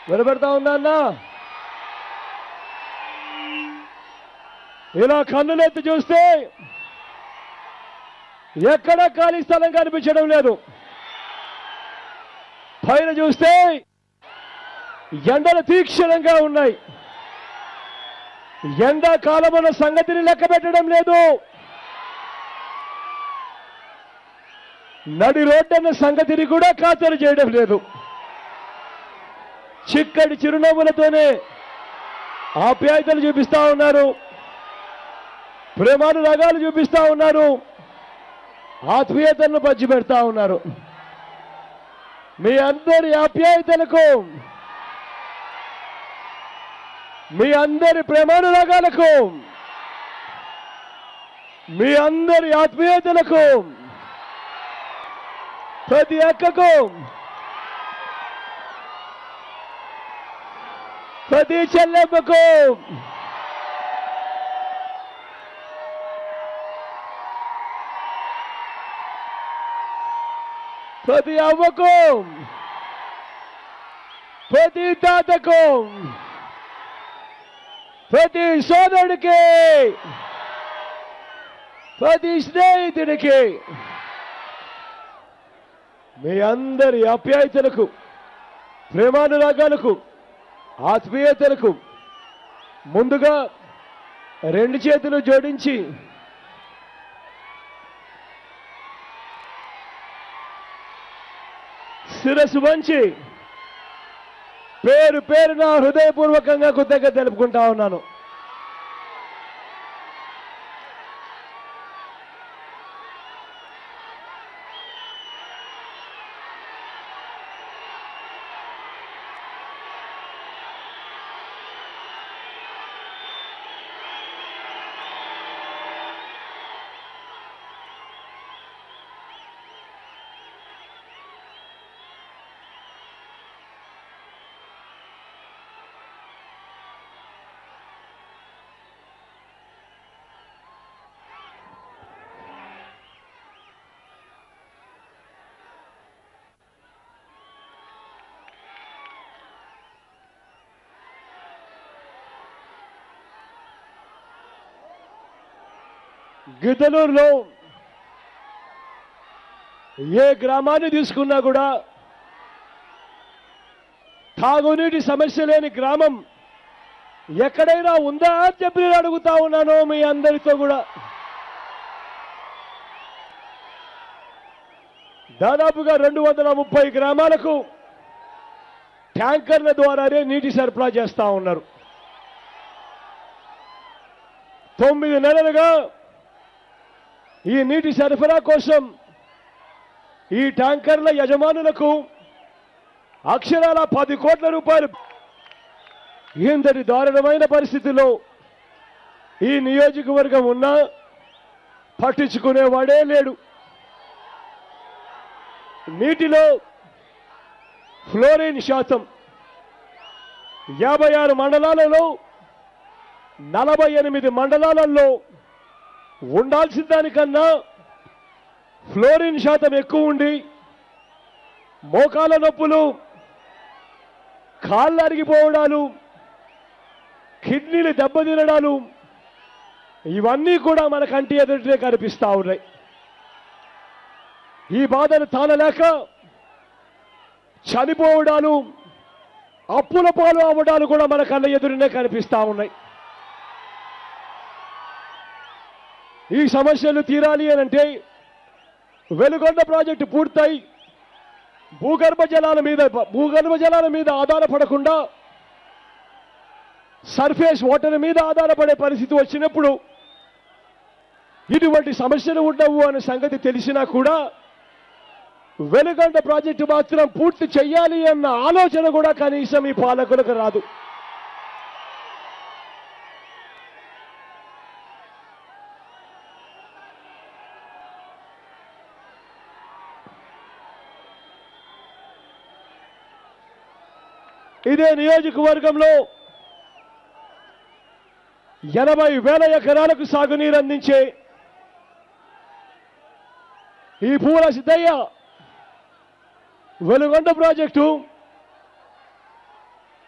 వినబెడతా ఉందా అన్న ఇలా కన్నులెత్తి చూస్తే ఎక్కడ ఖాళీ స్థలం కనిపించడం లేదు పైన చూస్తే ఎండలు తీక్షణంగా ఉన్నాయి ఎండాకాలమున్న సంగతిని లెక్క పెట్టడం లేదు నడి రోడ్డన్న సంగతిని కూడా ఖాతరు చేయడం లేదు చిక్కడి చిరునవ్వులతోనే ఆప్యాయతలు చూపిస్తా ఉన్నారు ప్రేమాను రగాలు చూపిస్తా ఉన్నారు ఆత్మీయతలను పంచిపెడతా ఉన్నారు మీ అందరి ఆప్యాయతలకు మీ అందరి ప్రేమానురాగాలకు మీ అందరి ఆత్మీయతలకు ప్రతి అక్కకు ప్రతి చెల్లెమ్మకు ప్రతి అవ్వకు ప్రతి తాతకు ప్రతి సోదరుడికి ప్రతి స్నేహితుడికి మీ అందరి ఆప్యాయతలకు ప్రేమానురాగాలకు ఆత్మీయతలకు ముందుగా రెండు చేతులు జోడించి శిరస్సు వంచి పేరు పేరున హృదయపూర్వకంగా కృతజ్ఞత తెలుపుకుంటా ఉన్నాను గిద్దలూరులో ఏ గ్రామాన్ని తీసుకున్నా కూడా తాగునీటి సమస్య లేని గ్రామం ఎక్కడైనా ఉందా అని చెప్పి నేను అడుగుతా ఉన్నాను మీ అందరితో కూడా దాదాపుగా రెండు వందల ముప్పై గ్రామాలకు ట్యాంకర్ల ద్వారానే నీటి సరఫరా చేస్తా ఉన్నారు తొమ్మిది నెలలుగా ఈ నీటి సరఫరా కోసం ఈ ట్యాంకర్ల యజమానులకు అక్షరాల పది కోట్ల రూపాయలు ఇంతటి దారుణమైన పరిస్థితిలో ఈ నియోజకవర్గం ఉన్నా పట్టించుకునేవాడే లేడు నీటిలో ఫ్లోరిన్ శాతం యాభై ఆరు మండలాలలో నలభై ఎనిమిది మండలాలలో ఉండాల్సిన దానికన్నా ఫ్లోరిన్ శాతం ఎక్కువ ఉండి మోకాల నొప్పులు కాళ్ళు అరిగిపోవడాలు కిడ్నీలు దెబ్బతినడాలు ఇవన్నీ కూడా మన కంటి ఎదుటే కనిపిస్తా ఉన్నాయి ఈ బాధను తాళలేక చనిపోవడాలు అప్పుల పాలు అవ్వడాలు కూడా మన కళ్ళ ఎదురునే కనిపిస్తా ఉన్నాయి ఈ సమస్యలు తీరాలి అని అంటే వెలుగొండ ప్రాజెక్టు పూర్తయి భూగర్భ జలాల మీద భూగర్భ జలాల మీద ఆధారపడకుండా సర్ఫేస్ వాటర్ మీద ఆధారపడే పరిస్థితి వచ్చినప్పుడు ఇటువంటి సమస్యలు ఉండవు అనే సంగతి తెలిసినా కూడా వెలుగంట ప్రాజెక్టు మాత్రం పూర్తి చెయ్యాలి అన్న ఆలోచన కూడా కనీసం ఈ పాలకులకు రాదు ఇదే నియోజకవర్గంలో ఎనభై వేల ఎకరాలకు సాగునీరు అందించే ఈ పూల సిద్ధయ్య వెలుగొండ ప్రాజెక్టు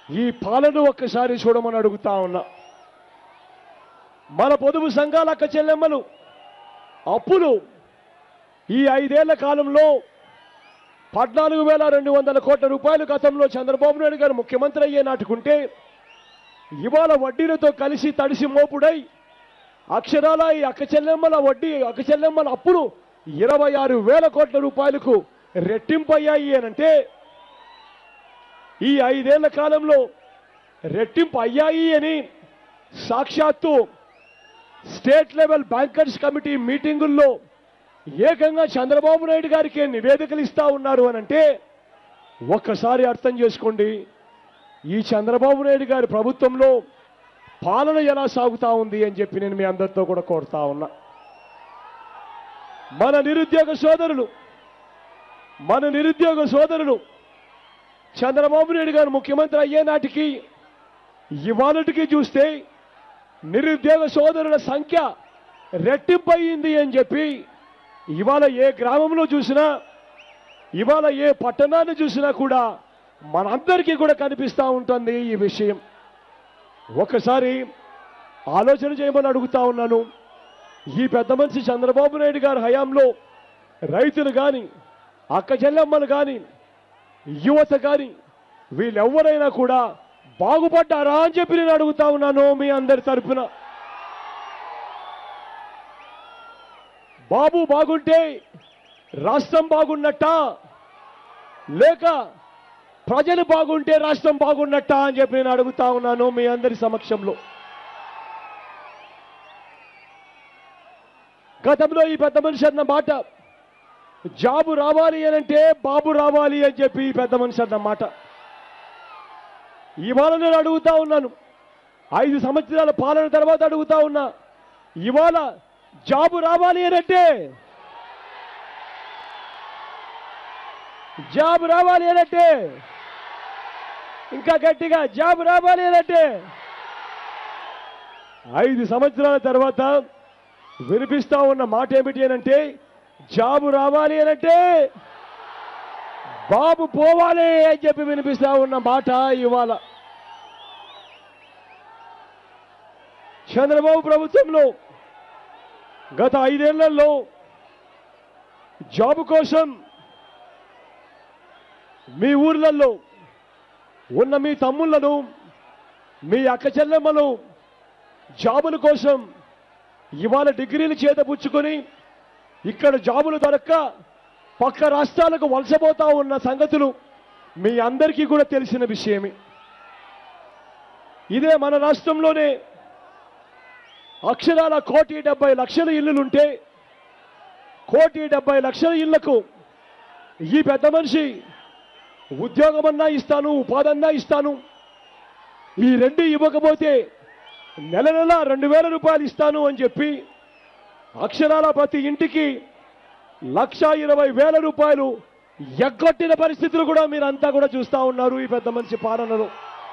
ఈ పాలన ఒక్కసారి చూడమని అడుగుతా ఉన్నా మన పొదుపు సంఘాల అక్క చెల్లెమ్మలు అప్పులు ఈ ఐదేళ్ల కాలంలో పద్నాలుగు వేల రెండు వందల కోట్ల రూపాయలు గతంలో చంద్రబాబు నాయుడు గారు ముఖ్యమంత్రి అయ్యే నాటుకుంటే ఇవాళ వడ్డీలతో కలిసి తడిసి మోపుడై అక్షరాల ఈ అక్క చెల్లెమ్మల వడ్డీ అక్క చెల్లెమ్మల అప్పులు ఇరవై ఆరు వేల కోట్ల రూపాయలకు రెట్టింపయ్యాయి అనంటే ఈ ఐదేళ్ల కాలంలో రెట్టింపు అయ్యాయి అని సాక్షాత్తు స్టేట్ లెవెల్ బ్యాంకర్స్ కమిటీ మీటింగుల్లో ఏకంగా చంద్రబాబు నాయుడు గారికి నివేదికలు ఇస్తా ఉన్నారు అనంటే ఒక్కసారి అర్థం చేసుకోండి ఈ చంద్రబాబు నాయుడు గారి ప్రభుత్వంలో పాలన ఎలా సాగుతా ఉంది అని చెప్పి నేను మీ అందరితో కూడా కోరుతా ఉన్నా మన నిరుద్యోగ సోదరులు మన నిరుద్యోగ సోదరులు చంద్రబాబు నాయుడు గారు ముఖ్యమంత్రి అయ్యే నాటికి ఇవాళటికి చూస్తే నిరుద్యోగ సోదరుల సంఖ్య రెట్టింపయింది అని చెప్పి ఇవాళ ఏ గ్రామంలో చూసినా ఇవాళ ఏ పట్టణాన్ని చూసినా కూడా మనందరికీ కూడా కనిపిస్తూ ఉంటుంది ఈ విషయం ఒకసారి ఆలోచన చేయమని అడుగుతా ఉన్నాను ఈ పెద్ద మనిషి చంద్రబాబు నాయుడు గారి హయాంలో రైతులు కానీ అక్క చెల్లెమ్మలు కానీ యువత కానీ వీళ్ళెవరైనా కూడా బాగుపడ్డారా అని చెప్పి నేను అడుగుతా ఉన్నాను మీ అందరి తరపున బాబు బాగుంటే రాష్ట్రం బాగున్నట్ట లేక ప్రజలు బాగుంటే రాష్ట్రం బాగున్నట్ట అని చెప్పి నేను అడుగుతా ఉన్నాను మీ అందరి సమక్షంలో గతంలో ఈ పెద్ద మనిషి అన్న మాట జాబు రావాలి అని అంటే బాబు రావాలి అని చెప్పి ఈ పెద్ద మనిషి అన్న మాట ఇవాళ నేను అడుగుతా ఉన్నాను ఐదు సంవత్సరాల పాలన తర్వాత అడుగుతా ఉన్నా ఇవాళ జాబు రావాలి అని అంటే జాబ్ రావాలి అని అంటే ఇంకా గట్టిగా జాబ్ రావాలి అని అంటే ఐదు సంవత్సరాల తర్వాత వినిపిస్తా ఉన్న మాట ఏమిటి అని అంటే జాబు రావాలి అని అంటే బాబు పోవాలి అని చెప్పి వినిపిస్తా ఉన్న మాట ఇవాళ చంద్రబాబు ప్రభుత్వంలో గత ఐదేళ్లలో జాబు కోసం మీ ఊర్లలో ఉన్న మీ తమ్ముళ్లను మీ అక్క చెల్లెమ్మలు జాబుల కోసం ఇవాళ డిగ్రీలు చేతపుచ్చుకొని ఇక్కడ జాబులు దొరక్క పక్క రాష్ట్రాలకు వలసపోతా ఉన్న సంగతులు మీ అందరికీ కూడా తెలిసిన విషయమే ఇదే మన రాష్ట్రంలోనే అక్షరాల కోటి డెబ్బై లక్షల ఇల్లులుంటే కోటి డెబ్బై లక్షల ఇళ్లకు ఈ పెద్ద మనిషి ఉద్యోగమన్నా ఇస్తాను ఉపాధన్నా ఇస్తాను ఈ రెండు ఇవ్వకపోతే నెల నెల రెండు వేల రూపాయలు ఇస్తాను అని చెప్పి అక్షరాల ప్రతి ఇంటికి లక్ష ఇరవై వేల రూపాయలు ఎగ్గొట్టిన పరిస్థితులు కూడా మీరంతా కూడా చూస్తా ఉన్నారు ఈ పెద్ద మనిషి పాలనలో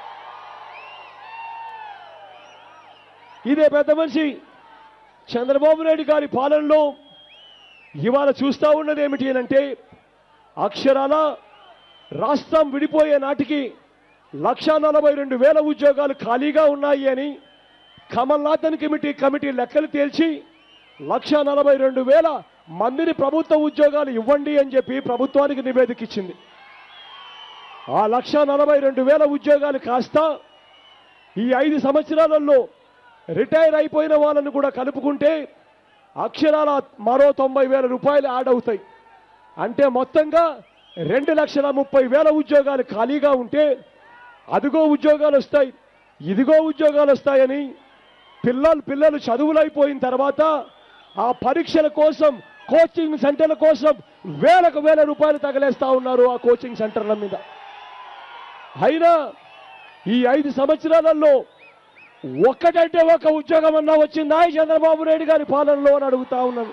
ఇదే పెద్ద మనిషి చంద్రబాబు నాయుడు గారి పాలనలో ఇవాళ చూస్తా ఉన్నది ఏమిటి అంటే అక్షరాల రాష్ట్రం విడిపోయే నాటికి లక్ష నలభై రెండు వేల ఉద్యోగాలు ఖాళీగా ఉన్నాయి అని కమల్నాథన్ కమిటీ కమిటీ లెక్కలు తేల్చి లక్ష నలభై రెండు వేల మందిని ప్రభుత్వ ఉద్యోగాలు ఇవ్వండి అని చెప్పి ప్రభుత్వానికి నివేదిక ఇచ్చింది ఆ లక్ష నలభై రెండు వేల ఉద్యోగాలు కాస్త ఈ ఐదు సంవత్సరాలలో రిటైర్ అయిపోయిన వాళ్ళను కూడా కలుపుకుంటే అక్షరాల మరో తొంభై వేల రూపాయలు యాడ్ అవుతాయి అంటే మొత్తంగా రెండు లక్షల ముప్పై వేల ఉద్యోగాలు ఖాళీగా ఉంటే అదిగో ఉద్యోగాలు వస్తాయి ఇదిగో ఉద్యోగాలు వస్తాయని పిల్లలు పిల్లలు చదువులైపోయిన తర్వాత ఆ పరీక్షల కోసం కోచింగ్ సెంటర్ల కోసం వేలకు వేల రూపాయలు తగలేస్తా ఉన్నారు ఆ కోచింగ్ సెంటర్ల మీద అయినా ఈ ఐదు సంవత్సరాలలో ఒక్కటంటే ఒక ఉద్యోగం అన్నా వచ్చిందా ఈ చంద్రబాబు నాయుడు గారి పాలనలో అని అడుగుతా ఉన్నాను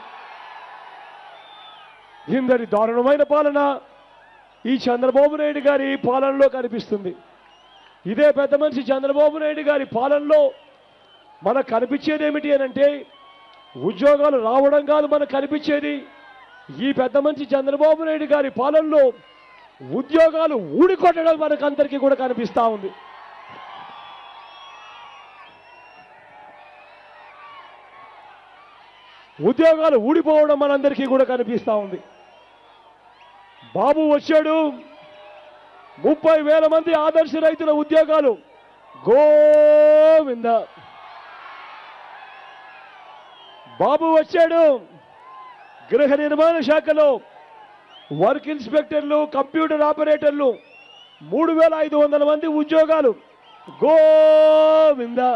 ఇందరి దారుణమైన పాలన ఈ చంద్రబాబు నాయుడు గారి పాలనలో కనిపిస్తుంది ఇదే పెద్ద మనిషి చంద్రబాబు నాయుడు గారి పాలనలో మనకు కనిపించేది ఏమిటి అని అంటే ఉద్యోగాలు రావడం కాదు మనకు కనిపించేది ఈ పెద్ద మనిషి చంద్రబాబు నాయుడు గారి పాలనలో ఉద్యోగాలు ఊడికొట్టడం మనకు అందరికీ కూడా కనిపిస్తా ఉంది ఉద్యోగాలు ఊడిపోవడం మనందరికీ కూడా కనిపిస్తా ఉంది బాబు వచ్చాడు ముప్పై వేల మంది ఆదర్శ రైతుల ఉద్యోగాలు గోవింద బాబు వచ్చాడు గృహ నిర్మాణ శాఖలో వర్క్ ఇన్స్పెక్టర్లు కంప్యూటర్ ఆపరేటర్లు మూడు వేల ఐదు వందల మంది ఉద్యోగాలు గోవింద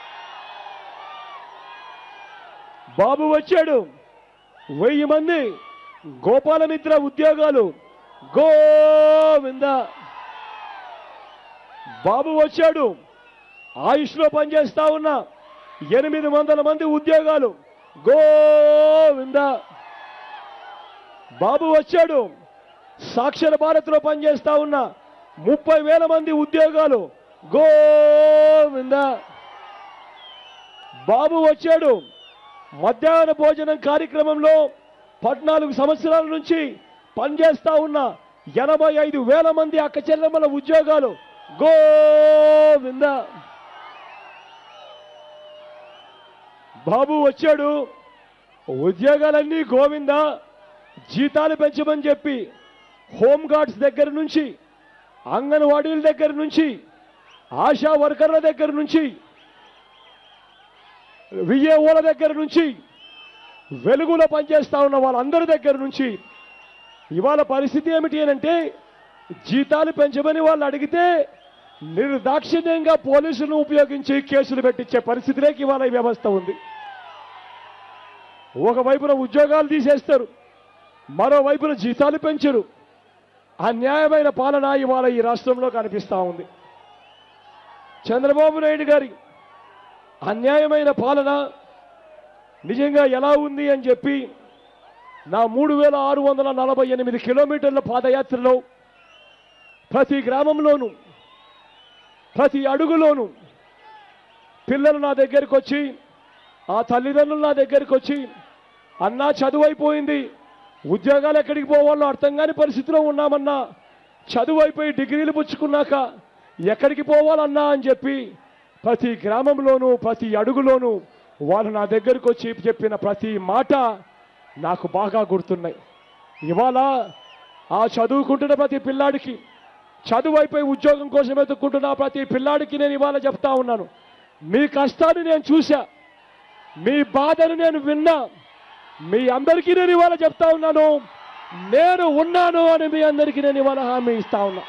బాబు వచ్చాడు వెయ్యి మంది గోపాలమిత్ర ఉద్యోగాలు గోవింద బాబు వచ్చాడు ఆయుష్లో పనిచేస్తా ఉన్న ఎనిమిది వందల మంది ఉద్యోగాలు గోవింద బాబు వచ్చాడు సాక్షర భారత్లో పనిచేస్తా ఉన్న ముప్పై వేల మంది ఉద్యోగాలు గోవింద బాబు వచ్చాడు మధ్యాహ్న భోజనం కార్యక్రమంలో పద్నాలుగు సంవత్సరాల నుంచి పనిచేస్తా ఉన్న ఎనభై ఐదు వేల మంది అక్క చెల్లెమ్మల ఉద్యోగాలు గోవింద బాబు వచ్చాడు ఉద్యోగాలన్నీ గోవింద జీతాలు పెంచమని చెప్పి హోంగార్డ్స్ దగ్గర నుంచి అంగన్వాడీల దగ్గర నుంచి ఆశా వర్కర్ల దగ్గర నుంచి విఏఓల దగ్గర నుంచి వెలుగులో పనిచేస్తా ఉన్న వాళ్ళందరి దగ్గర నుంచి ఇవాళ పరిస్థితి ఏమిటి అంటే జీతాలు పెంచమని వాళ్ళు అడిగితే నిర్దాక్షిణ్యంగా పోలీసులను ఉపయోగించి కేసులు పెట్టించే పరిస్థితిలోకి ఇవాళ ఈ వ్యవస్థ ఉంది ఒకవైపున ఉద్యోగాలు తీసేస్తారు మరోవైపున జీతాలు పెంచరు అన్యాయమైన పాలన ఇవాళ ఈ రాష్ట్రంలో కనిపిస్తా ఉంది చంద్రబాబు నాయుడు గారి అన్యాయమైన పాలన నిజంగా ఎలా ఉంది అని చెప్పి నా మూడు వేల ఆరు వందల నలభై ఎనిమిది కిలోమీటర్ల పాదయాత్రలో ప్రతి గ్రామంలోనూ ప్రతి అడుగులోనూ పిల్లలు నా దగ్గరికి వచ్చి ఆ తల్లిదండ్రులు నా దగ్గరికి వచ్చి అన్నా చదువు అయిపోయింది ఉద్యోగాలు ఎక్కడికి పోవాలో అర్థం కాని పరిస్థితిలో ఉన్నామన్నా చదువు అయిపోయి డిగ్రీలు పుచ్చుకున్నాక ఎక్కడికి పోవాలన్నా అని చెప్పి ప్రతి గ్రామంలోనూ ప్రతి అడుగులోనూ వాళ్ళు నా దగ్గరికి వచ్చి చెప్పిన ప్రతి మాట నాకు బాగా గుర్తున్నాయి ఇవాళ ఆ చదువుకుంటున్న ప్రతి పిల్లాడికి చదువు అయిపోయి ఉద్యోగం కోసం వెతుక్కుంటున్న ప్రతి పిల్లాడికి నేను ఇవాళ చెప్తా ఉన్నాను మీ కష్టాన్ని నేను చూశా మీ బాధను నేను విన్నా మీ అందరికీ నేను ఇవాళ చెప్తా ఉన్నాను నేను ఉన్నాను అని మీ అందరికీ నేను ఇవాళ హామీ ఇస్తా ఉన్నా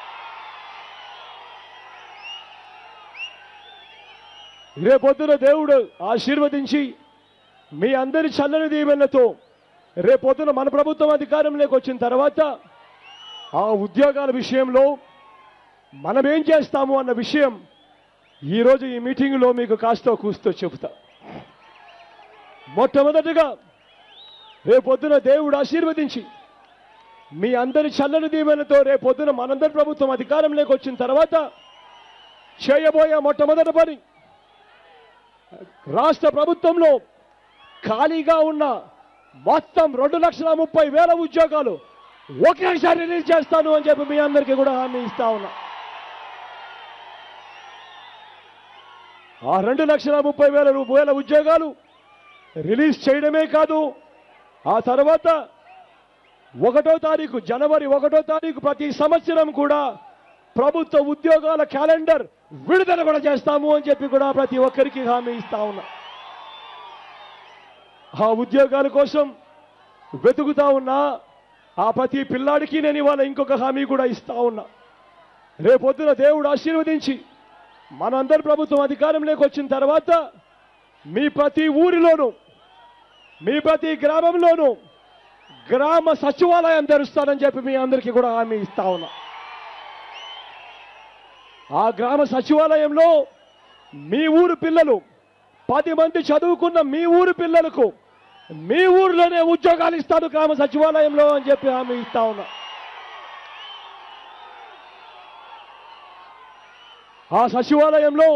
రేపొద్దున దేవుడు ఆశీర్వదించి మీ అందరి చల్లని దీవెనలతో రేపొద్దున మన ప్రభుత్వం అధికారంలోకి వచ్చిన తర్వాత ఆ ఉద్యోగాల విషయంలో మనం ఏం చేస్తాము అన్న విషయం ఈరోజు ఈ మీటింగ్లో మీకు కాస్తో కూస్తో చెబుతా మొట్టమొదటిగా రేపొద్దున దేవుడు ఆశీర్వదించి మీ అందరి చల్లని దీవెనతో రేపొద్దున మనందరి ప్రభుత్వం అధికారంలోకి వచ్చిన తర్వాత చేయబోయే మొట్టమొదటి పని రాష్ట్ర ప్రభుత్వంలో ఖాళీగా ఉన్న మొత్తం రెండు లక్షల ముప్పై వేల ఉద్యోగాలు ఒకేసారి రిలీజ్ చేస్తాను అని చెప్పి మీ అందరికీ కూడా హామీ ఇస్తా ఉన్నా ఆ రెండు లక్షల ముప్పై వేల వేల ఉద్యోగాలు రిలీజ్ చేయడమే కాదు ఆ తర్వాత ఒకటో తారీఖు జనవరి ఒకటో తారీఖు ప్రతి సంవత్సరం కూడా ప్రభుత్వ ఉద్యోగాల క్యాలెండర్ విడుదల కూడా చేస్తాము అని చెప్పి కూడా ప్రతి ఒక్కరికి హామీ ఇస్తా ఉన్నా ఆ ఉద్యోగాల కోసం వెతుకుతా ఉన్నా ఆ ప్రతి పిల్లాడికి నేను ఇవాళ ఇంకొక హామీ కూడా ఇస్తా ఉన్నా రేపొద్దున దేవుడు ఆశీర్వదించి మనందరి ప్రభుత్వం అధికారంలోకి వచ్చిన తర్వాత మీ ప్రతి ఊరిలోనూ మీ ప్రతి గ్రామంలోనూ గ్రామ సచివాలయం తెరుస్తానని చెప్పి మీ అందరికీ కూడా హామీ ఇస్తా ఉన్నా ఆ గ్రామ సచివాలయంలో మీ ఊరు పిల్లలు పది మంది చదువుకున్న మీ ఊరు పిల్లలకు మీ ఊరిలోనే ఉద్యోగాలు ఇస్తాను గ్రామ సచివాలయంలో అని చెప్పి హామీ ఇస్తా ఉన్నా ఆ సచివాలయంలో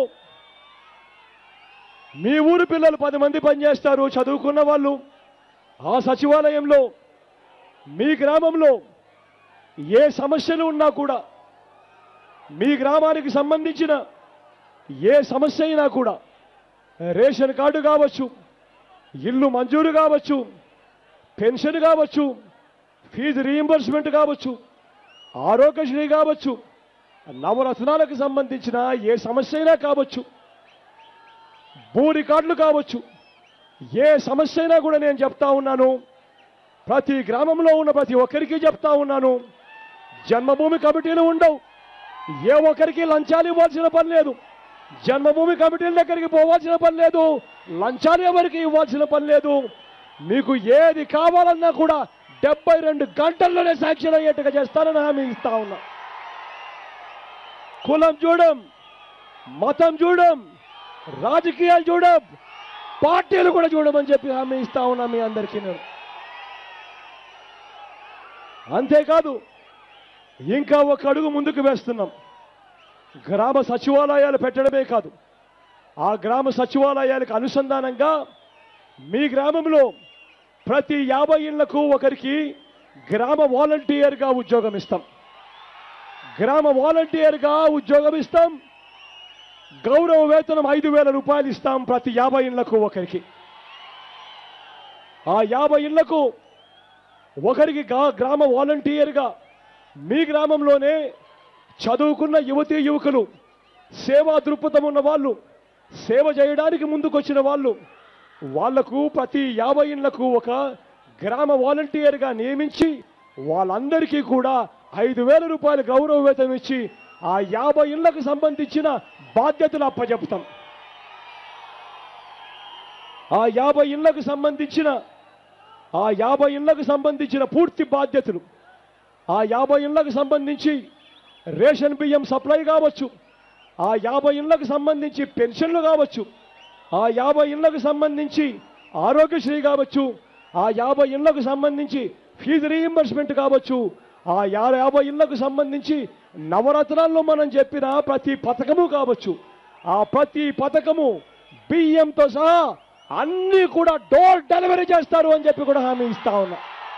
మీ ఊరు పిల్లలు పది మంది పనిచేస్తారు చదువుకున్న వాళ్ళు ఆ సచివాలయంలో మీ గ్రామంలో ఏ సమస్యలు ఉన్నా కూడా మీ గ్రామానికి సంబంధించిన ఏ సమస్య అయినా కూడా రేషన్ కార్డు కావచ్చు ఇల్లు మంజూరు కావచ్చు పెన్షన్ కావచ్చు ఫీజు రీయింబర్స్మెంట్ కావచ్చు ఆరోగ్యశ్రీ కావచ్చు నవరత్నాలకు సంబంధించిన ఏ సమస్య అయినా కావచ్చు భూ రికార్డులు కావచ్చు ఏ సమస్య అయినా కూడా నేను చెప్తా ఉన్నాను ప్రతి గ్రామంలో ఉన్న ప్రతి ఒక్కరికి చెప్తా ఉన్నాను జన్మభూమి కమిటీలు ఉండవు ఏ ఒక్కరికి లంచాలు ఇవ్వాల్సిన పని లేదు జన్మభూమి కమిటీల దగ్గరికి పోవాల్సిన పని లేదు లంచాలు ఎవరికి ఇవ్వాల్సిన పని లేదు మీకు ఏది కావాలన్నా కూడా డెబ్బై రెండు గంటల్లోనే సాక్ష్యం అయ్యేట్టుగా చేస్తానని హామీ ఇస్తా ఉన్నా కులం చూడం మతం చూడం రాజకీయాలు చూడం పార్టీలు కూడా చూడమని చెప్పి హామీ ఇస్తా ఉన్నా మీ అందరికీ నేను అంతేకాదు ఇంకా ఒక అడుగు ముందుకు వేస్తున్నాం గ్రామ సచివాలయాలు పెట్టడమే కాదు ఆ గ్రామ సచివాలయాలకు అనుసంధానంగా మీ గ్రామంలో ప్రతి యాభై ఇళ్లకు ఒకరికి గ్రామ వాలంటీర్గా ఉద్యోగం ఇస్తాం గ్రామ వాలంటీర్గా ఉద్యోగం ఇస్తాం గౌరవ వేతనం ఐదు వేల రూపాయలు ఇస్తాం ప్రతి యాభై ఇళ్లకు ఒకరికి ఆ యాభై ఇళ్లకు ఒకరికి గా- గ్రామ వాలంటీర్గా మీ గ్రామంలోనే చదువుకున్న యువతీ యువకులు సేవా దృక్పథం ఉన్న వాళ్ళు సేవ చేయడానికి ముందుకొచ్చిన వాళ్ళు వాళ్లకు ప్రతి యాభై ఇళ్లకు ఒక గ్రామ వాలంటీర్గా నియమించి వాళ్ళందరికీ కూడా ఐదు వేల రూపాయల గౌరవ వేతనం ఇచ్చి ఆ యాభై ఇళ్లకు సంబంధించిన బాధ్యతలు అప్పచెప్తాం ఆ యాభై ఇళ్లకు సంబంధించిన ఆ యాభై ఇళ్లకు సంబంధించిన పూర్తి బాధ్యతలు ఆ యాభై ఇళ్లకు సంబంధించి రేషన్ బియ్యం సప్లై కావచ్చు ఆ యాభై ఇళ్లకు సంబంధించి పెన్షన్లు కావచ్చు ఆ యాభై ఇళ్లకు సంబంధించి ఆరోగ్యశ్రీ కావచ్చు ఆ యాభై ఇళ్లకు సంబంధించి ఫీజు రీయింబర్స్మెంట్ కావచ్చు ఆ యా- యాభై ఇళ్లకు సంబంధించి నవరత్నాల్లో మనం చెప్పిన ప్రతి పథకము కావచ్చు ఆ ప్రతి పథకము బియ్యంతో సహా అన్నీ కూడా డోర్ డెలివరీ చేస్తారు అని చెప్పి కూడా హామీ ఇస్తా ఉన్నా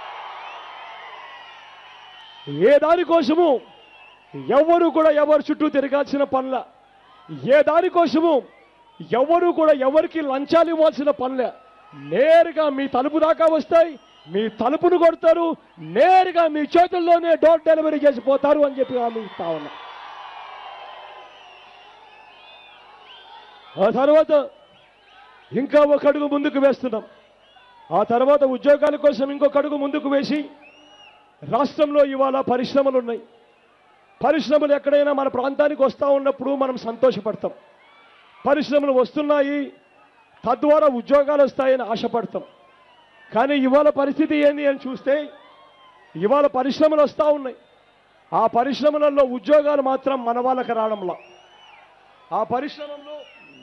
ఏ దానికోసము ఎవరు కూడా ఎవరు చుట్టూ తిరగాల్సిన పనుల ఏ దానికోసము ఎవరు కూడా ఎవరికి లంచాలు ఇవ్వాల్సిన పనులే నేరుగా మీ తలుపు దాకా వస్తాయి మీ తలుపును కొడతారు నేరుగా మీ చేతుల్లోనే డోర్ డెలివరీ చేసిపోతారు అని చెప్పి హామీ ఇస్తా ఉన్నా ఆ తర్వాత ఇంకా ఒక అడుగు ముందుకు వేస్తున్నాం ఆ తర్వాత ఉద్యోగాల కోసం ఇంకొక అడుగు ముందుకు వేసి రాష్ట్రంలో ఇవాళ పరిశ్రమలు ఉన్నాయి పరిశ్రమలు ఎక్కడైనా మన ప్రాంతానికి వస్తూ ఉన్నప్పుడు మనం సంతోషపడతాం పరిశ్రమలు వస్తున్నాయి తద్వారా ఉద్యోగాలు వస్తాయని ఆశపడతాం కానీ ఇవాళ పరిస్థితి ఏంది అని చూస్తే ఇవాళ పరిశ్రమలు వస్తూ ఉన్నాయి ఆ పరిశ్రమలలో ఉద్యోగాలు మాత్రం మన వాళ్ళకి రావడంలా ఆ పరిశ్రమలో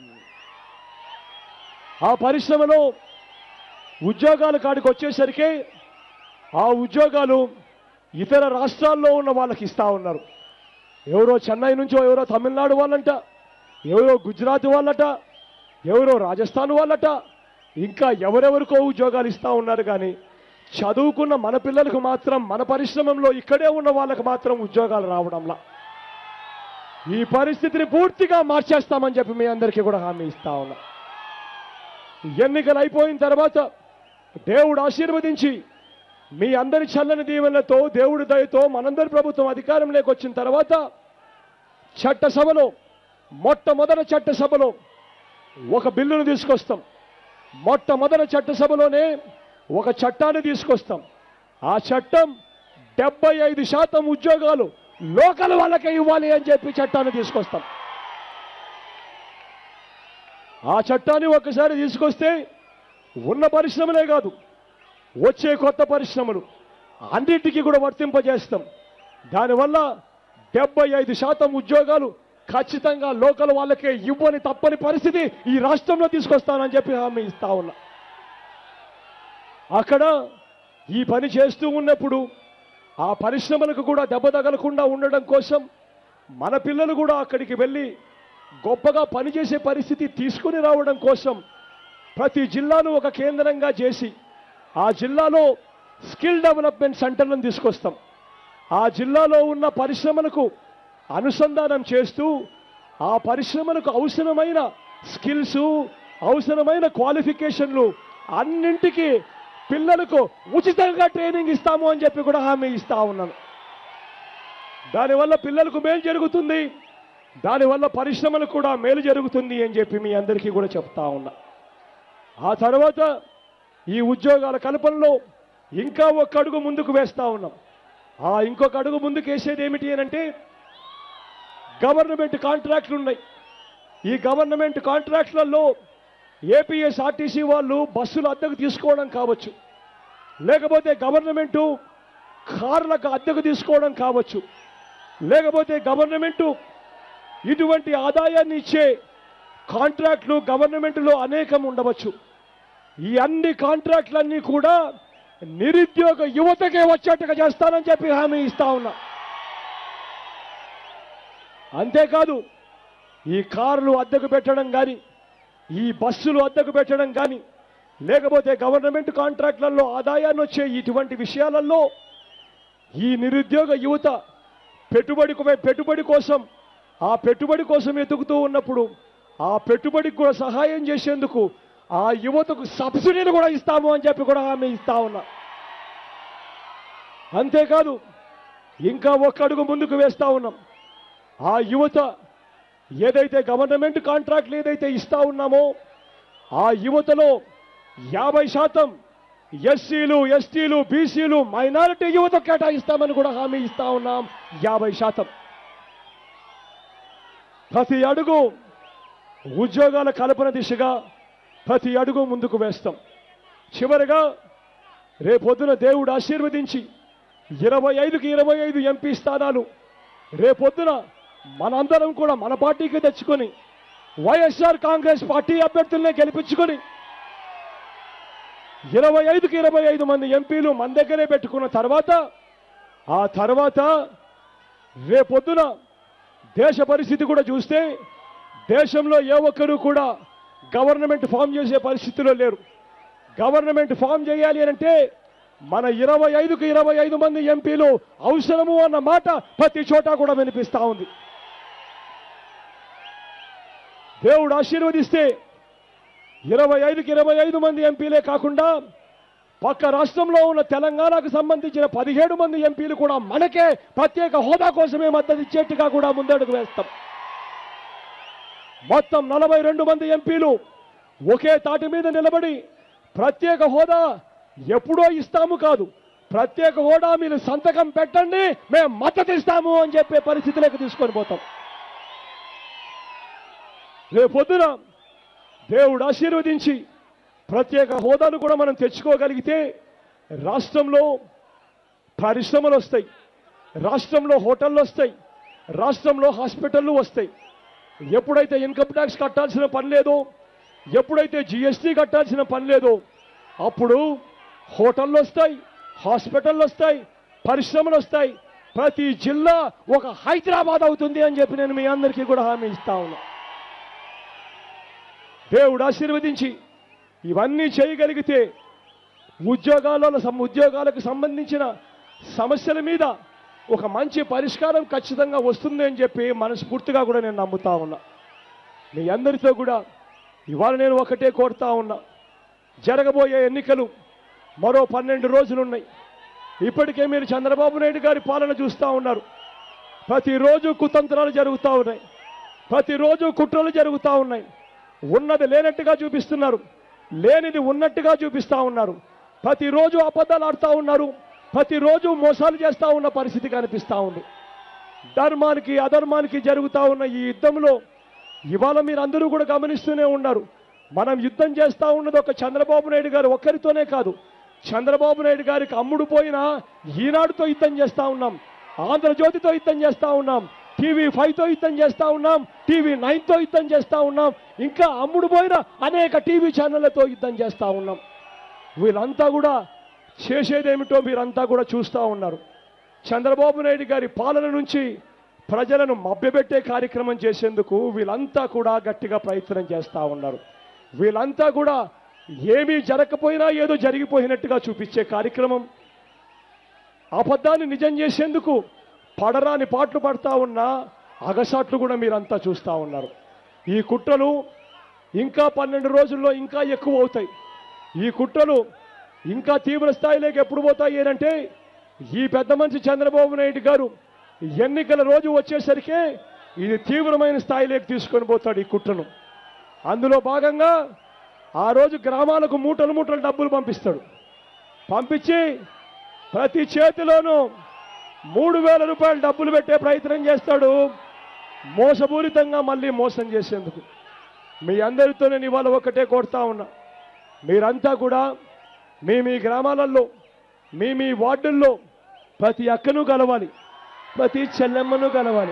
ఆ పరిశ్రమలో ఉద్యోగాల కాడికి వచ్చేసరికి ఆ ఉద్యోగాలు ఇతర రాష్ట్రాల్లో ఉన్న వాళ్ళకి ఇస్తా ఉన్నారు ఎవరో చెన్నై నుంచో ఎవరో తమిళనాడు వాళ్ళంట ఎవరో గుజరాత్ వాళ్ళట ఎవరో రాజస్థాన్ వాళ్ళట ఇంకా ఎవరెవరికో ఉద్యోగాలు ఇస్తా ఉన్నారు కానీ చదువుకున్న మన పిల్లలకు మాత్రం మన పరిశ్రమలో ఇక్కడే ఉన్న వాళ్ళకి మాత్రం ఉద్యోగాలు రావడంలా ఈ పరిస్థితిని పూర్తిగా మార్చేస్తామని చెప్పి మీ అందరికీ కూడా హామీ ఇస్తా ఉన్నా ఎన్నికలు అయిపోయిన తర్వాత దేవుడు ఆశీర్వదించి మీ అందరి చల్లని దీవెనలతో దేవుడి దయతో మనందరి ప్రభుత్వం అధికారంలోకి వచ్చిన తర్వాత చట్టసభలో మొట్టమొదటి చట్టసభలో ఒక బిల్లును తీసుకొస్తాం మొట్టమొదటి చట్టసభలోనే ఒక చట్టాన్ని తీసుకొస్తాం ఆ చట్టం డెబ్బై ఐదు శాతం ఉద్యోగాలు లోకల్ వాళ్ళకే ఇవ్వాలి అని చెప్పి చట్టాన్ని తీసుకొస్తాం ఆ చట్టాన్ని ఒకసారి తీసుకొస్తే ఉన్న పరిశ్రమలే కాదు వచ్చే కొత్త పరిశ్రమలు అన్నింటికీ కూడా వర్తింపజేస్తాం దానివల్ల డెబ్బై ఐదు శాతం ఉద్యోగాలు ఖచ్చితంగా లోకల్ వాళ్ళకే ఇవ్వని తప్పని పరిస్థితి ఈ రాష్ట్రంలో తీసుకొస్తానని చెప్పి హామీ ఇస్తా ఉన్నా అక్కడ ఈ పని చేస్తూ ఉన్నప్పుడు ఆ పరిశ్రమలకు కూడా దెబ్బ తగలకుండా ఉండడం కోసం మన పిల్లలు కూడా అక్కడికి వెళ్ళి గొప్పగా పనిచేసే పరిస్థితి తీసుకుని రావడం కోసం ప్రతి జిల్లాను ఒక కేంద్రంగా చేసి ఆ జిల్లాలో స్కిల్ డెవలప్మెంట్ సెంటర్లను తీసుకొస్తాం ఆ జిల్లాలో ఉన్న పరిశ్రమలకు అనుసంధానం చేస్తూ ఆ పరిశ్రమలకు అవసరమైన స్కిల్స్ అవసరమైన క్వాలిఫికేషన్లు అన్నింటికి పిల్లలకు ఉచితంగా ట్రైనింగ్ ఇస్తాము అని చెప్పి కూడా హామీ ఇస్తా ఉన్నాను దానివల్ల పిల్లలకు మేలు జరుగుతుంది దానివల్ల పరిశ్రమలకు కూడా మేలు జరుగుతుంది అని చెప్పి మీ అందరికీ కూడా చెప్తా ఉన్నా ఆ తర్వాత ఈ ఉద్యోగాల కల్పనలో ఇంకా ఒక అడుగు ముందుకు వేస్తా ఉన్నాం ఆ ఇంకొక అడుగు ముందుకు వేసేది ఏమిటి అని అంటే గవర్నమెంట్ కాంట్రాక్ట్లు ఉన్నాయి ఈ గవర్నమెంట్ కాంట్రాక్ట్లలో ఏపీఎస్ఆర్టీసీ వాళ్ళు బస్సులు అద్దెకు తీసుకోవడం కావచ్చు లేకపోతే గవర్నమెంటు కార్లకు అద్దెకు తీసుకోవడం కావచ్చు లేకపోతే గవర్నమెంటు ఇటువంటి ఆదాయాన్ని ఇచ్చే కాంట్రాక్ట్లు గవర్నమెంట్లో అనేకం ఉండవచ్చు ఈ అన్ని కాంట్రాక్ట్లన్నీ కూడా నిరుద్యోగ యువతకే వచ్చేట్టుగా చేస్తానని చెప్పి హామీ ఇస్తా ఉన్నా అంతేకాదు ఈ కార్లు అద్దెకు పెట్టడం కానీ ఈ బస్సులు అద్దెకు పెట్టడం కానీ లేకపోతే గవర్నమెంట్ కాంట్రాక్ట్లలో ఆదాయాన్ని వచ్చే ఇటువంటి విషయాలలో ఈ నిరుద్యోగ యువత పెట్టుబడి పెట్టుబడి కోసం ఆ పెట్టుబడి కోసం ఎదుగుతూ ఉన్నప్పుడు ఆ పెట్టుబడికి కూడా సహాయం చేసేందుకు ఆ యువతకు సబ్సిడీలు కూడా ఇస్తాము అని చెప్పి కూడా హామీ ఇస్తా ఉన్నా అంతేకాదు ఇంకా ఒక్క అడుగు ముందుకు వేస్తా ఉన్నాం ఆ యువత ఏదైతే గవర్నమెంట్ కాంట్రాక్ట్లు ఏదైతే ఇస్తా ఉన్నామో ఆ యువతలో యాభై శాతం ఎస్సీలు ఎస్టీలు బీసీలు మైనారిటీ యువత కేటాయిస్తామని కూడా హామీ ఇస్తా ఉన్నాం యాభై శాతం ప్రతి అడుగు ఉద్యోగాల కల్పన దిశగా ప్రతి అడుగు ముందుకు వేస్తాం చివరిగా రేపొద్దున దేవుడు ఆశీర్వదించి ఇరవై ఐదుకి ఇరవై ఐదు ఎంపీ స్థానాలు రేపొద్దున మనందరం కూడా మన పార్టీకి తెచ్చుకొని వైఎస్ఆర్ కాంగ్రెస్ పార్టీ అభ్యర్థుల్ని గెలిపించుకొని ఇరవై ఐదుకి ఇరవై ఐదు మంది ఎంపీలు మన దగ్గరే పెట్టుకున్న తర్వాత ఆ తర్వాత రేపొద్దున దేశ పరిస్థితి కూడా చూస్తే దేశంలో ఏ ఒక్కరూ కూడా గవర్నమెంట్ ఫామ్ చేసే పరిస్థితిలో లేరు గవర్నమెంట్ ఫామ్ చేయాలి అని అంటే మన ఇరవై ఐదుకు ఇరవై ఐదు మంది ఎంపీలు అవసరము అన్న మాట ప్రతి చోట కూడా వినిపిస్తా ఉంది దేవుడు ఆశీర్వదిస్తే ఇరవై ఐదుకి ఇరవై ఐదు మంది ఎంపీలే కాకుండా పక్క రాష్ట్రంలో ఉన్న తెలంగాణకు సంబంధించిన పదిహేడు మంది ఎంపీలు కూడా మనకే ప్రత్యేక హోదా కోసమే మద్దతు ఇచ్చేట్టుగా కూడా ముందడుగు వేస్తాం మొత్తం నలభై రెండు మంది ఎంపీలు ఒకే తాటి మీద నిలబడి ప్రత్యేక హోదా ఎప్పుడో ఇస్తాము కాదు ప్రత్యేక హోదా మీరు సంతకం పెట్టండి మేము మద్దతు ఇస్తాము అని చెప్పే పరిస్థితిలోకి తీసుకొని పోతాం రేపొద్దున దేవుడు ఆశీర్వదించి ప్రత్యేక హోదాను కూడా మనం తెచ్చుకోగలిగితే రాష్ట్రంలో పరిశ్రమలు వస్తాయి రాష్ట్రంలో హోటళ్ళు వస్తాయి రాష్ట్రంలో హాస్పిటళ్ళు వస్తాయి ఎప్పుడైతే ఇన్కమ్ ట్యాక్స్ కట్టాల్సిన పని లేదో ఎప్పుడైతే జిఎస్టీ కట్టాల్సిన పని లేదో అప్పుడు హోటళ్ళు వస్తాయి హాస్పిటళ్ళు వస్తాయి పరిశ్రమలు వస్తాయి ప్రతి జిల్లా ఒక హైదరాబాద్ అవుతుంది అని చెప్పి నేను మీ అందరికీ కూడా హామీ ఇస్తా ఉన్నా దేవుడు ఆశీర్వదించి ఇవన్నీ చేయగలిగితే ఉద్యోగాలలో సం- ఉద్యోగాలకు సంబంధించిన సమస్యల మీద ఒక మంచి పరిష్కారం ఖచ్చితంగా వస్తుంది అని చెప్పి మనస్ఫూర్తిగా కూడా నేను నమ్ముతా ఉన్నా మీ అందరితో కూడా ఇవాళ నేను ఒకటే కోరుతా ఉన్నా జరగబోయే ఎన్నికలు మరో పన్నెండు రోజులు ఉన్నాయి ఇప్పటికే మీరు చంద్రబాబు నాయుడు గారి పాలన చూస్తూ ఉన్నారు ప్రతిరోజు కుతంత్రాలు జరుగుతూ ఉన్నాయి ప్రతిరోజు కుట్రలు జరుగుతూ ఉన్నాయి ఉన్నది లేనట్టుగా చూపిస్తున్నారు లేనిది ఉన్నట్టుగా చూపిస్తా ఉన్నారు ప్రతిరోజు అబద్ధాలు ఆడుతూ ఉన్నారు ప్రతిరోజు మోసాలు చేస్తూ ఉన్న పరిస్థితి కనిపిస్తూ ఉంది ధర్మానికి అధర్మానికి జరుగుతూ ఉన్న ఈ యుద్ధంలో ఇవాళ మీరు అందరూ కూడా గమనిస్తూనే ఉన్నారు మనం యుద్ధం చేస్తూ ఉన్నది ఒక చంద్రబాబు నాయుడు గారు ఒక్కరితోనే కాదు చంద్రబాబు నాయుడు గారికి అమ్ముడు పోయినా ఈనాడుతో యుద్ధం చేస్తా ఉన్నాం ఆంధ్రజ్యోతితో యుద్ధం చేస్తా ఉన్నాం టీవీ ఫైవ్తో యుద్ధం చేస్తా ఉన్నాం టీవీ నైన్తో యుద్ధం చేస్తా ఉన్నాం ఇంకా అమ్ముడు పోయిన అనేక టీవీ ఛానళ్లతో యుద్ధం చేస్తా ఉన్నాం వీళ్ళంతా కూడా చేసేదేమిటో మీరంతా కూడా చూస్తూ ఉన్నారు చంద్రబాబు నాయుడు గారి పాలన నుంచి ప్రజలను మభ్యపెట్టే కార్యక్రమం చేసేందుకు వీళ్ళంతా కూడా గట్టిగా ప్రయత్నం చేస్తూ ఉన్నారు వీళ్ళంతా కూడా ఏమీ జరగకపోయినా ఏదో జరిగిపోయినట్టుగా చూపించే కార్యక్రమం అబద్ధాన్ని నిజం చేసేందుకు పడరాని పాటలు పడతా ఉన్న అగసాట్లు కూడా మీరంతా చూస్తూ ఉన్నారు ఈ కుట్రలు ఇంకా పన్నెండు రోజుల్లో ఇంకా ఎక్కువ అవుతాయి ఈ కుట్రలు ఇంకా తీవ్ర స్థాయిలోకి ఎప్పుడు పోతాయి అంటే ఈ పెద్ద మనిషి చంద్రబాబు నాయుడు గారు ఎన్నికల రోజు వచ్చేసరికి ఇది తీవ్రమైన స్థాయిలోకి తీసుకొని పోతాడు ఈ కుట్రను అందులో భాగంగా ఆ రోజు గ్రామాలకు మూటలు మూటలు డబ్బులు పంపిస్తాడు పంపించి ప్రతి చేతిలోనూ మూడు వేల రూపాయలు డబ్బులు పెట్టే ప్రయత్నం చేస్తాడు మోసపూరితంగా మళ్ళీ మోసం చేసేందుకు మీ అందరితో నేను ఇవాళ ఒకటే కోరుతా ఉన్నా మీరంతా కూడా మీ మీ గ్రామాలలో మీ మీ వార్డుల్లో ప్రతి అక్కను కలవాలి ప్రతి చెల్లెమ్మను కలవాలి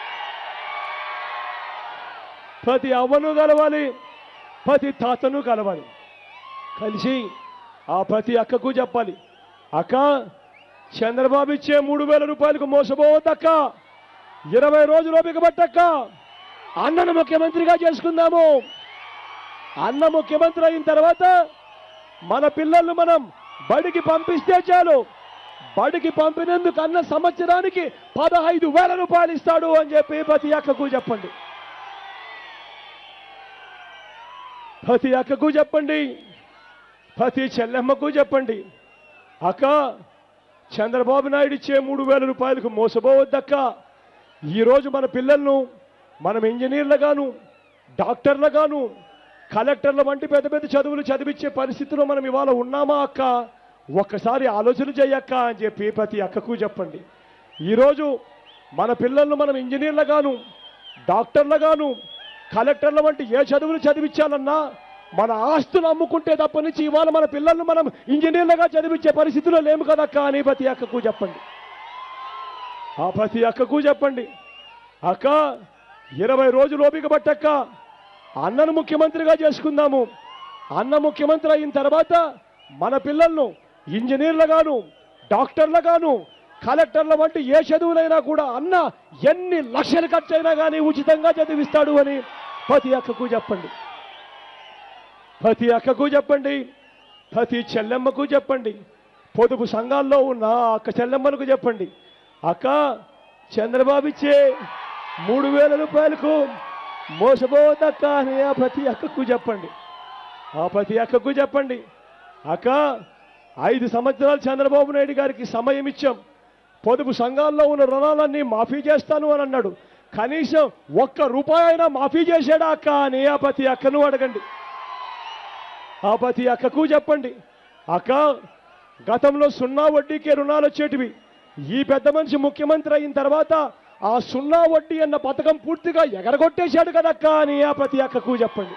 ప్రతి అవ్వను కలవాలి ప్రతి తాతను కలవాలి కలిసి ఆ ప్రతి అక్కకు చెప్పాలి అక్క చంద్రబాబు ఇచ్చే మూడు వేల రూపాయలకు మోసపోవద్దక్క ఇరవై రోజులు ఓపిక పట్టక్క అన్నను ముఖ్యమంత్రిగా చేసుకుందాము అన్న ముఖ్యమంత్రి అయిన తర్వాత మన పిల్లల్ని మనం బడికి పంపిస్తే చాలు బడికి పంపినందుకు అన్న సంవత్సరానికి పదహైదు వేల రూపాయలు ఇస్తాడు అని చెప్పి ప్రతి అక్కకు చెప్పండి ప్రతి అక్కకు చెప్పండి ప్రతి చెల్లెమ్మకు చెప్పండి అక్క చంద్రబాబు నాయుడు ఇచ్చే మూడు వేల రూపాయలకు మోసపోవద్దక్క ఈరోజు మన పిల్లలను మనం ఇంజనీర్లుగాను డాక్టర్లుగాను కలెక్టర్ల వంటి పెద్ద పెద్ద చదువులు చదివించే పరిస్థితిలో మనం ఇవాళ ఉన్నామా అక్క ఒక్కసారి ఆలోచన చేయక్క అని చెప్పి ప్రతి అక్కకు చెప్పండి ఈరోజు మన పిల్లలను మనం ఇంజనీర్లుగాను డాక్టర్లుగాను కలెక్టర్ల వంటి ఏ చదువులు చదివించాలన్నా మన ఆస్తులు అమ్ముకుంటే తప్ప నుంచి ఇవాళ మన పిల్లలను మనం ఇంజనీర్లుగా చదివించే పరిస్థితిలో లేము కదక్క అని ప్రతి అక్కకు చెప్పండి ఆ ప్రతి అక్కకు చెప్పండి అక్క ఇరవై రోజులు ఓపిక పట్టక్క అన్నను ముఖ్యమంత్రిగా చేసుకుందాము అన్న ముఖ్యమంత్రి అయిన తర్వాత మన పిల్లలను ఇంజనీర్లుగాను డాక్టర్లుగాను కలెక్టర్ల వంటి ఏ చదువులైనా కూడా అన్న ఎన్ని లక్షలు ఖర్చు అయినా కానీ ఉచితంగా చదివిస్తాడు అని ప్రతి అక్కకు చెప్పండి ప్రతి అక్కకు చెప్పండి ప్రతి చెల్లెమ్మకు చెప్పండి పొదుపు సంఘాల్లో ఉన్న అక్క చెల్లెమ్మలకు చెప్పండి అక్క చంద్రబాబు ఇచ్చే మూడు వేల రూపాయలకు మోసపోవద్దక్క అని ఆ ప్రతి అక్కకు చెప్పండి ఆ ప్రతి అక్కకు చెప్పండి అక్క ఐదు సంవత్సరాలు చంద్రబాబు నాయుడు గారికి సమయం ఇచ్చాం పొదుపు సంఘాల్లో ఉన్న రుణాలన్నీ మాఫీ చేస్తాను అని అన్నాడు కనీసం ఒక్క రూపాయి అయినా మాఫీ చేశాడా అక్క అని ఆ ప్రతి అక్కను అడగండి ఆ ప్రతి అక్కకు చెప్పండి అక్క గతంలో సున్నా వడ్డీకే రుణాలు వచ్చేటివి ఈ పెద్ద మనిషి ముఖ్యమంత్రి అయిన తర్వాత ఆ సున్నా వడ్డీ అన్న పథకం పూర్తిగా ఎగరగొట్టేశాడు కదక్క అని ఆ ప్రతి అక్కకు చెప్పండి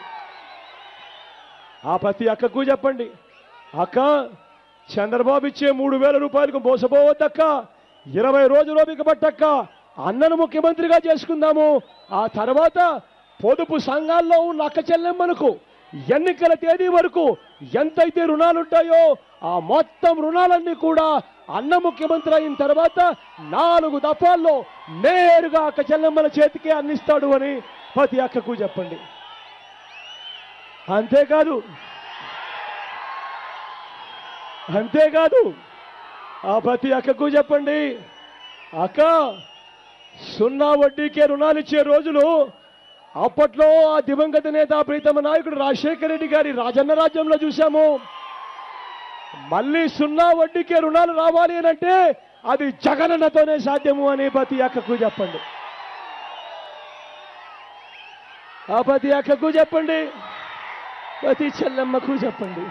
ఆ ప్రతి అక్కకు చెప్పండి అక్క చంద్రబాబు ఇచ్చే మూడు వేల రూపాయలకు మోసపోవద్దక్క ఇరవై రోజులు ఓపిక పట్టక్క అన్నను ముఖ్యమంత్రిగా చేసుకుందాము ఆ తర్వాత పొదుపు సంఘాల్లో ఉన్న అక్క చెల్లెమ్మలకు ఎన్నికల తేదీ వరకు ఎంతైతే రుణాలు ఉంటాయో ఆ మొత్తం రుణాలన్నీ కూడా అన్న ముఖ్యమంత్రి అయిన తర్వాత నాలుగు దఫాల్లో నేరుగా అక్క చెల్లెమ్మల చేతికే అందిస్తాడు అని ప్రతి అక్కకు చెప్పండి అంతేకాదు అంతేకాదు ఆ ప్రతి అక్కకు చెప్పండి అక్క సున్నా వడ్డీకే రుణాలు ఇచ్చే రోజులు అప్పట్లో ఆ దివంగత నేత ప్రీతమ నాయకుడు రాజశేఖర రెడ్డి గారి రాజన్న రాజ్యంలో చూశాము మళ్ళీ సున్నా వడ్డీకే రుణాలు రావాలి అని అంటే అది జగనన్నతోనే సాధ్యము అని ప్రతి అక్కకు చెప్పండి ఆ ప్రతి అక్కకు చెప్పండి ప్రతి చెల్లెమ్మకు చెప్పండి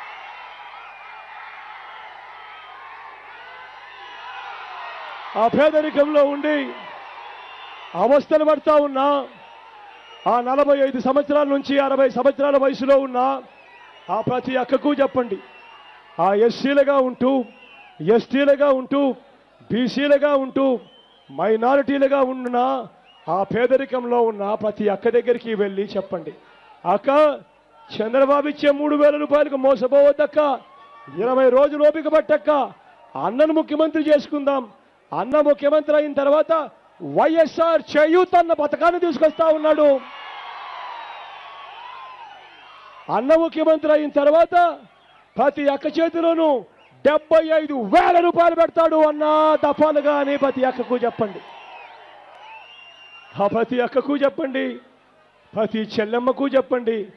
ఆ పేదరికంలో ఉండి అవస్థలు పడతా ఉన్నా ఆ నలభై ఐదు సంవత్సరాల నుంచి అరవై సంవత్సరాల వయసులో ఉన్న ఆ ప్రతి అక్కకు చెప్పండి ఆ ఎస్సీలుగా ఉంటూ ఎస్టీలుగా ఉంటూ బీసీలుగా ఉంటూ మైనారిటీలుగా ఉన్న ఆ పేదరికంలో ఉన్న ప్రతి అక్క దగ్గరికి వెళ్ళి చెప్పండి అక్క చంద్రబాబు ఇచ్చే మూడు వేల రూపాయలకు మోసపోవద్దక్క ఇరవై రోజులు ఓపిక పట్టక్క అన్నను ముఖ్యమంత్రి చేసుకుందాం అన్న ముఖ్యమంత్రి అయిన తర్వాత వైఎస్ఆర్ చేయూత్ అన్న పథకాన్ని తీసుకొస్తా ఉన్నాడు అన్న ముఖ్యమంత్రి అయిన తర్వాత ప్రతి అక్క చేతిలోనూ డెబ్బై ఐదు వేల రూపాయలు పెడతాడు అన్న దఫాలుగా అని ప్రతి అక్కకు చెప్పండి ఆ ప్రతి అక్కకు చెప్పండి ప్రతి చెల్లెమ్మకు చెప్పండి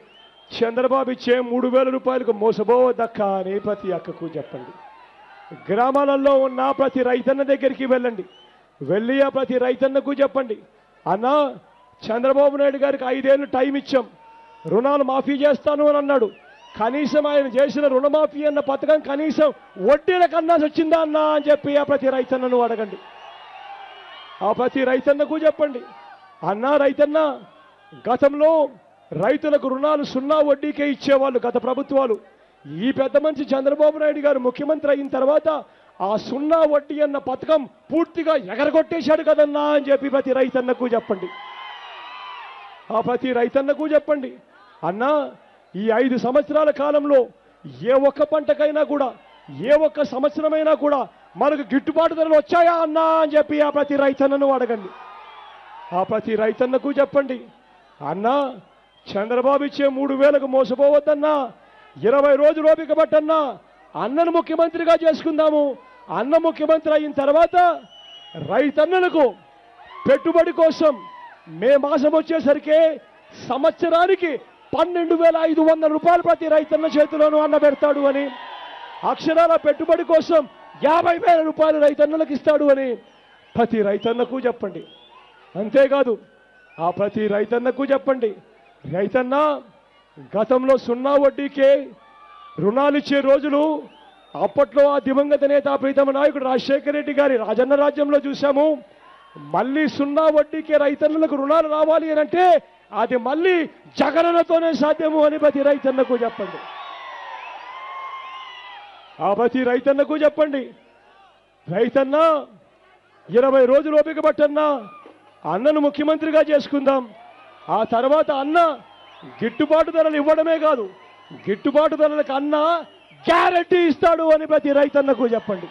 చంద్రబాబు ఇచ్చే మూడు వేల రూపాయలకు మోసపోవద్దక్క అని ప్రతి అక్కకు చెప్పండి గ్రామాలలో ఉన్న ప్రతి రైతన్న దగ్గరికి వెళ్ళండి వెళ్ళి ఆ ప్రతి రైతన్నకు చెప్పండి అన్నా చంద్రబాబు నాయుడు గారికి ఐదేళ్ళు టైం ఇచ్చాం రుణాలు మాఫీ చేస్తాను అని అన్నాడు కనీసం ఆయన చేసిన రుణమాఫీ అన్న పథకం కనీసం వడ్డీల కన్నా వచ్చిందా అన్నా అని చెప్పి ఆ ప్రతి రైతన్నను అడగండి ఆ ప్రతి రైతన్నకు చెప్పండి అన్నా రైతన్న గతంలో రైతులకు రుణాలు సున్నా వడ్డీకే ఇచ్చేవాళ్ళు గత ప్రభుత్వాలు ఈ పెద్ద మనిషి చంద్రబాబు నాయుడు గారు ముఖ్యమంత్రి అయిన తర్వాత ఆ సున్నా వడ్డీ అన్న పథకం పూర్తిగా ఎగరగొట్టేశాడు కదన్నా అని చెప్పి ప్రతి రైతన్నకు చెప్పండి ఆ ప్రతి రైతన్నకు చెప్పండి అన్నా ఈ ఐదు సంవత్సరాల కాలంలో ఏ ఒక్క పంటకైనా కూడా ఏ ఒక్క సంవత్సరమైనా కూడా మనకు గిట్టుబాటు ధరలు వచ్చాయా అన్నా అని చెప్పి ఆ ప్రతి రైతన్నను అడగండి ఆ ప్రతి రైతన్నకు చెప్పండి అన్నా చంద్రబాబు ఇచ్చే మూడు వేలకు మోసపోవద్దన్నా ఇరవై రోజులు ఓపిక పట్టన్నా అన్నను ముఖ్యమంత్రిగా చేసుకుందాము అన్న ముఖ్యమంత్రి అయిన తర్వాత రైతన్నలకు పెట్టుబడి కోసం మే మాసం వచ్చేసరికి సంవత్సరానికి పన్నెండు వేల ఐదు వందల రూపాయలు ప్రతి రైతన్న చేతిలోనూ అన్న పెడతాడు అని అక్షరాల పెట్టుబడి కోసం యాభై వేల రూపాయలు రైతన్నలకు ఇస్తాడు అని ప్రతి రైతన్నకు చెప్పండి అంతేకాదు ఆ ప్రతి రైతన్నకు చెప్పండి రైతన్న గతంలో సున్నా వడ్డీకే రుణాలు ఇచ్చే రోజులు అప్పట్లో ఆ దివంగత నేత ప్రీతమ నాయకుడు రాజశేఖర రెడ్డి గారి రాజన్న రాజ్యంలో చూశాము మళ్ళీ సున్నా వడ్డీకే రైతన్నులకు రుణాలు రావాలి అని అంటే అది మళ్ళీ జగనన్నతోనే సాధ్యము అని ప్రతి రైతన్నకు చెప్పండి ఆ ప్రతి రైతన్నకు చెప్పండి రైతన్న ఇరవై రోజులు ఓపిక పట్టన్నా అన్నను ముఖ్యమంత్రిగా చేసుకుందాం ఆ తర్వాత అన్న గిట్టుబాటు ధరలు ఇవ్వడమే కాదు గిట్టుబాటు ధరలకు అన్న గ్యారంటీ ఇస్తాడు అని ప్రతి రైతన్నకు చెప్పండి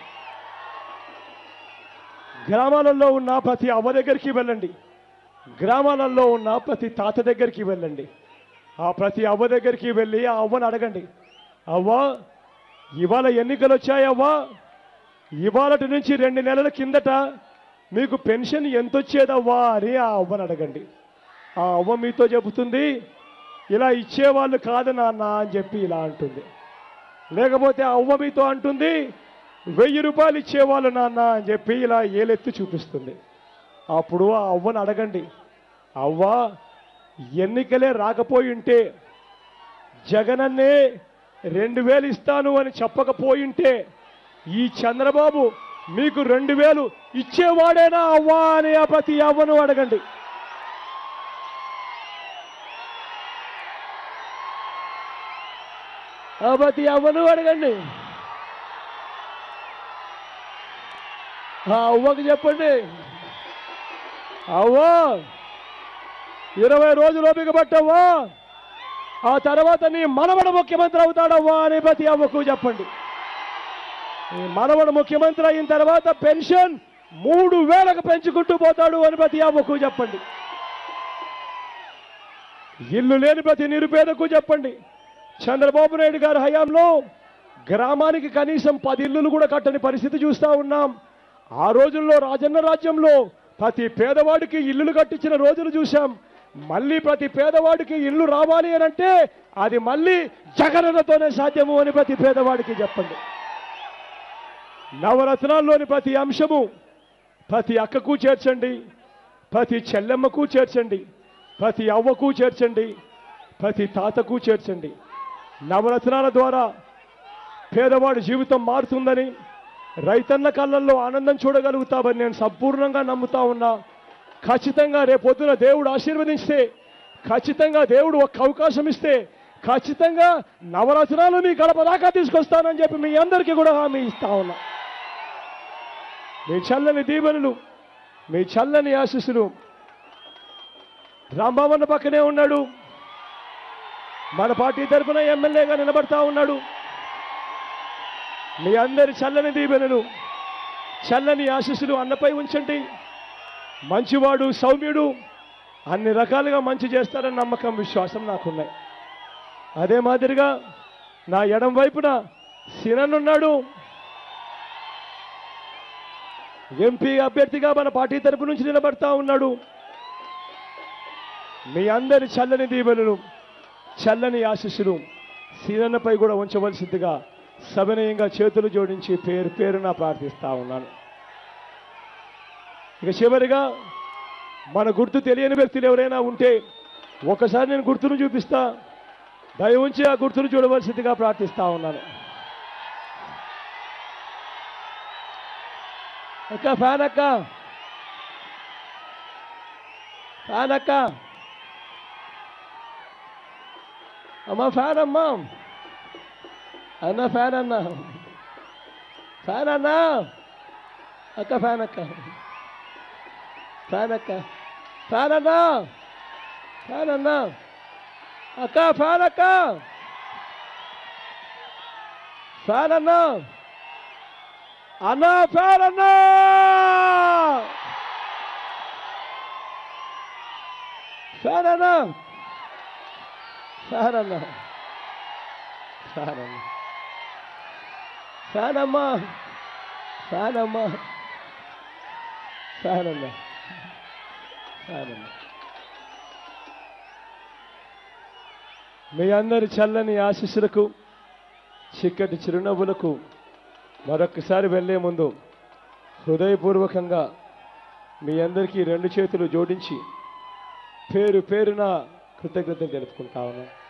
గ్రామాలలో ఉన్న ప్రతి అవ్వ దగ్గరికి వెళ్ళండి గ్రామాలలో ఉన్న ప్రతి తాత దగ్గరికి వెళ్ళండి ఆ ప్రతి అవ్వ దగ్గరికి వెళ్ళి ఆ అవ్వని అడగండి అవ్వ ఇవాళ ఎన్నికలు వచ్చాయవ్వా ఇవాళటి నుంచి రెండు నెలల కిందట మీకు పెన్షన్ ఎంత వచ్చేదవ్వా అని ఆ అవ్వని అడగండి ఆ అవ్వ మీతో చెబుతుంది ఇలా ఇచ్చేవాళ్ళు కాదు నాన్న అని చెప్పి ఇలా అంటుంది లేకపోతే ఆ అవ్వ మీతో అంటుంది వెయ్యి రూపాయలు ఇచ్చేవాళ్ళు నాన్న అని చెప్పి ఇలా ఏలెత్తి చూపిస్తుంది అప్పుడు ఆ అవ్వని అడగండి అవ్వ ఎన్నికలే రాకపోయి ఉంటే జగనన్నే రెండు వేలు ఇస్తాను అని చెప్పకపోయింటే ఈ చంద్రబాబు మీకు రెండు వేలు ఇచ్చేవాడేనా అవ్వా అని ఆ ప్రతి అవ్వను అడగండి ఆ ప్రతి అవ్వను అడగండి ఆ అవ్వకు చెప్పండి అవ్వా ఇరవై రోజులు ఓపిక పట్టవ్వా ఆ తర్వాత నీ మనవడు ముఖ్యమంత్రి అవుతాడవ్వా అని ప్రతి అవ్వకు చెప్పండి ఈ మనవడు ముఖ్యమంత్రి అయిన తర్వాత పెన్షన్ మూడు వేలకు పెంచుకుంటూ పోతాడు అని ప్రతి అవ్వకు చెప్పండి ఇల్లు లేని ప్రతి నిరుపేదకు చెప్పండి చంద్రబాబు నాయుడు గారి హయాంలో గ్రామానికి కనీసం పది ఇల్లులు కూడా కట్టని పరిస్థితి చూస్తా ఉన్నాం ఆ రోజుల్లో రాజన్న రాజ్యంలో ప్రతి పేదవాడికి ఇల్లులు కట్టించిన రోజులు చూశాం మళ్ళీ ప్రతి పేదవాడికి ఇల్లు రావాలి అని అంటే అది మళ్ళీ జగనన్నతోనే సాధ్యము అని ప్రతి పేదవాడికి చెప్పండి నవరత్నాల్లోని ప్రతి అంశము ప్రతి అక్కకు చేర్చండి ప్రతి చెల్లెమ్మకు చేర్చండి ప్రతి అవ్వకు చేర్చండి ప్రతి తాతకు చేర్చండి నవరత్నాల ద్వారా పేదవాడి జీవితం మారుతుందని రైతన్న కళ్ళల్లో ఆనందం చూడగలుగుతామని నేను సంపూర్ణంగా నమ్ముతా ఉన్నా ఖచ్చితంగా రేపొద్దున దేవుడు ఆశీర్వదిస్తే ఖచ్చితంగా దేవుడు ఒక అవకాశం ఇస్తే ఖచ్చితంగా నవరత్నాలు మీ గడప దాకా తీసుకొస్తానని చెప్పి మీ అందరికీ కూడా హామీ ఇస్తా ఉన్నా మీ చల్లని దీవెనలు మీ చల్లని ఆశీస్సులు రాంబాబన్న పక్కనే ఉన్నాడు మన పార్టీ తరఫున ఎమ్మెల్యేగా నిలబడతా ఉన్నాడు మీ అందరి చల్లని దీవెనలు చల్లని ఆశీస్సులు అన్నపై ఉంచండి మంచివాడు సౌమ్యుడు అన్ని రకాలుగా మంచి చేస్తారని నమ్మకం విశ్వాసం నాకున్నాయి అదే మాదిరిగా నా ఎడం వైపున సినన్నున్నాడు ఎంపీ అభ్యర్థిగా మన పార్టీ తరపు నుంచి నిలబడతా ఉన్నాడు మీ అందరి చల్లని దీవెనలు చల్లని ఆశీస్సులు సీనన్నపై కూడా ఉంచవలసిందిగా సవినయంగా చేతులు జోడించి పేరు పేరున ప్రార్థిస్తా ఉన్నాను ఇక చివరిగా మన గుర్తు తెలియని వ్యక్తులు ఎవరైనా ఉంటే ఒకసారి నేను గుర్తును చూపిస్తా దయ ఉంచి ఆ గుర్తును చూడవలసిందిగా ప్రార్థిస్తా ఉన్నాను అక్క ఫ్యాన్ అక్క ఫ్యాన్ అక్క అమ్మా ఫ్యాన్ అమ్మా అన్న ఫ్యాన్ అన్న ఫ్యాన్ అన్న అక్క ఫ్యాన్ అక్క ఫ్యాన్ అక్క ఫ్యాన్ అన్న ఫ్యాన్ అన్న అక్క ఫ్యాన్ అక్క ఫ్యాన్ అన్న అన్న ఫ్యాన్ అన్న ఫ్యాన్ అన్న ఫ్యాన్ అన్న ఫ్యాన్ అన్న ఫ్యాన్ అమ్మా ఫ్యాన్ అమ్మా ఫ్యాన్ అన్న ఫ్యాన్ అన్న మీ అందరి చల్లని ఆశీస్సులకు చిక్కటి చిరునవ్వులకు మరొకసారి వెళ్ళే ముందు హృదయపూర్వకంగా మీ అందరికీ రెండు చేతులు జోడించి పేరు పేరున కృతజ్ఞతలు తెలుపుకుంటా ఉన్నాను